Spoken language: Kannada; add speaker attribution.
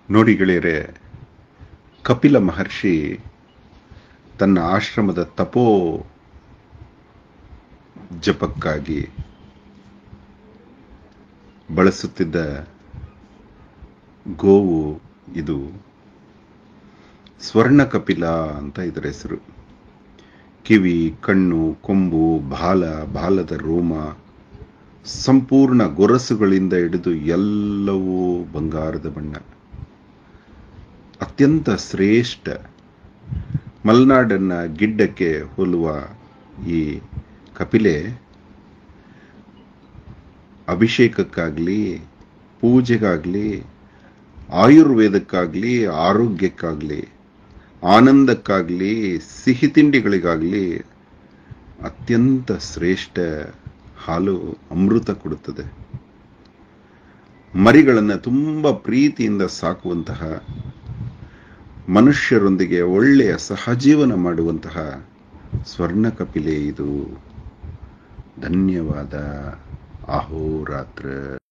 Speaker 1: ನೋಡಿ ಗೆಳೆಯರೆ ಕಪಿಲ ಮಹರ್ಷಿ ತನ್ನ ಆಶ್ರಮದ ತಪೋ ಜಪಕ್ಕಾಗಿ ಬಳಸುತ್ತಿದ್ದ ಗೋವು ಇದು ಸ್ವರ್ಣ ಕಪಿಲ ಅಂತ ಇದರ ಹೆಸರು ಕಿವಿ ಕಣ್ಣು ಕೊಂಬು ಬಾಲ ಬಾಲದ ರೋಮ ಸಂಪೂರ್ಣ ಗೊರಸುಗಳಿಂದ ಹಿಡಿದು ಎಲ್ಲವೂ ಬಂಗಾರದ ಬಣ್ಣ ಅತ್ಯಂತ ಶ್ರೇಷ್ಠ ಮಲೆನಾಡನ್ನ ಗಿಡ್ಡಕ್ಕೆ ಹೋಲುವ ಈ ಕಪಿಲೆ ಅಭಿಷೇಕಕ್ಕಾಗಲಿ ಪೂಜೆಗಾಗಲಿ ಆಯುರ್ವೇದಕ್ಕಾಗಲಿ ಆರೋಗ್ಯಕ್ಕಾಗಲಿ ಆನಂದಕ್ಕಾಗಲಿ ಸಿಹಿ ತಿಂಡಿಗಳಿಗಾಗಲಿ ಅತ್ಯಂತ ಶ್ರೇಷ್ಠ ಹಾಲು ಅಮೃತ ಕೊಡುತ್ತದೆ ಮರಿಗಳನ್ನು ತುಂಬ ಪ್ರೀತಿಯಿಂದ ಸಾಕುವಂತಹ ಮನುಷ್ಯರೊಂದಿಗೆ ಒಳ್ಳೆಯ ಸಹಜೀವನ ಮಾಡುವಂತಹ ಸ್ವರ್ಣ ಕಪಿಲೆ ಇದು ಧನ್ಯವಾದ ಅಹೋರಾತ್ರ